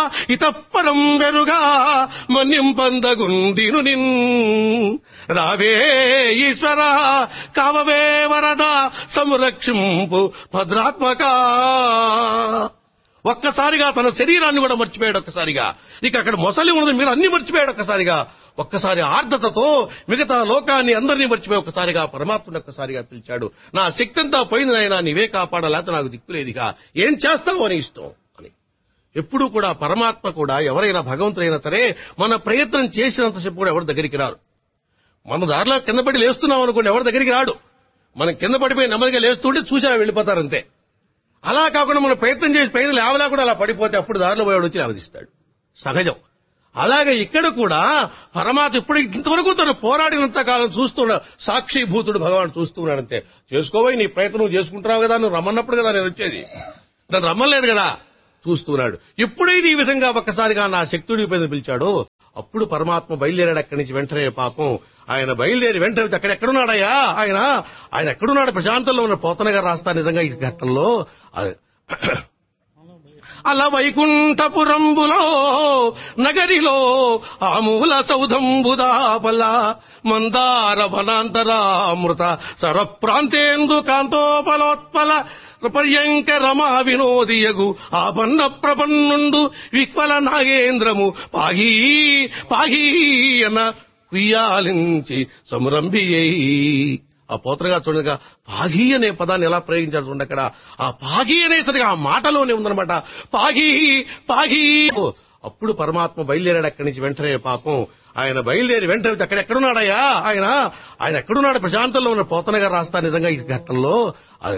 ఇతప్పరం వెరుగా మన్నింపందగుండిను నిన్ రావే ఈశ్వర కావవే వరద సంరక్షింపు భద్రాత్మక ఒక్కసారిగా తన శరీరాన్ని కూడా మర్చిపోయాడు ఒక్కసారిగా ఇక అక్కడ మొసలి ఉన్నది మీరు అన్ని మర్చిపోయాడు ఒక్కసారిగా ఒక్కసారి ఆర్ద్రతతో మిగతా లోకాన్ని అందరినీ మర్చిపోయి ఒక్కసారిగా పరమాత్మను ఒక్కసారిగా పిలిచాడు నా శక్తి అంతా పోయింది నాయనా నీవే కాపాడాలంటే నాకు దిక్కులేదిగా ఏం చేస్తావు అని ఇష్టం అని ఎప్పుడూ కూడా పరమాత్మ కూడా ఎవరైనా భగవంతుడైనా సరే మన ప్రయత్నం చేసినంతసేపు కూడా ఎవరి దగ్గరికి రారు మన దారిలో కింద పడి లేస్తున్నాం అనుకోండి ఎవరి దగ్గరికి రాడు మనం కింద పడిపోయి నెమ్మదిగా లేస్తుంటే చూసా వెళ్ళిపోతారంతే అలా కాకుండా మనం ప్రయత్నం చేసి పైన లేవలా కూడా అలా పడిపోతే అప్పుడు దారిలో పోయాడు వచ్చి లేవదీస్తాడు సహజం అలాగే ఇక్కడ కూడా పరమాత్మ ఇప్పుడు ఇంతవరకు తను పోరాడినంత కాలం చూస్తున్నాడు సాక్షిభూతుడు భగవాన్ చూస్తున్నాడంతే చేసుకోబోయి నీ ప్రయత్నం నువ్వు చేసుకుంటున్నావు కదా నువ్వు రమ్మన్నప్పుడు కదా నేను వచ్చేది నన్ను రమ్మలేదు కదా చూస్తున్నాడు ఎప్పుడైతే ఈ విధంగా ఒక్కసారిగా నా శక్తుడి పైన పిలిచాడో అప్పుడు పరమాత్మ బయలుదేరాడు అక్కడి నుంచి వెంటనే పాపం ఆయన బయలుదేరి వెంటనే అక్కడ ఎక్కడున్నాడయ్యా ఆయన ఆయన ఎక్కడున్నాడు ప్రశాంతంలో ఉన్న పోతన గారు రాస్తా నిజంగా ఈ ఘట్టంలో అది- అల వైకుంఠపురంబులో నగరిలో ఆమూల సౌధంబుదాపల మందార వనాంతరామృత సరప్రాంతేందు కాంతోపలోత్పల పర్యంక రమా వినోదియగు ఆపన్న ప్రపన్నుండు విక్వల నాగేంద్రము పాహీ పాహీ అన్న కుయ్యాలించి సంరంభియ్యి ఆ పోతరగా చూడగా పాగి అనే పదాన్ని ఎలా ప్రయోగించాడు చూడండి అక్కడ ఆ పాగి అనేసరిగా ఆ మాటలోనే ఉందన్నమాట పాగి పాగి అప్పుడు పరమాత్మ బయలుదేరాడు అక్కడి నుంచి వెంటనే పాపం ఆయన బయలుదేరి వెంటనే అక్కడ ఎక్కడున్నాడయ్యా ఆయన ఆయన ఎక్కడున్నాడు ప్రశాంతంలో ఉన్న పోతన గారు రాస్తా నిజంగా ఈ ఘట్టంలో అది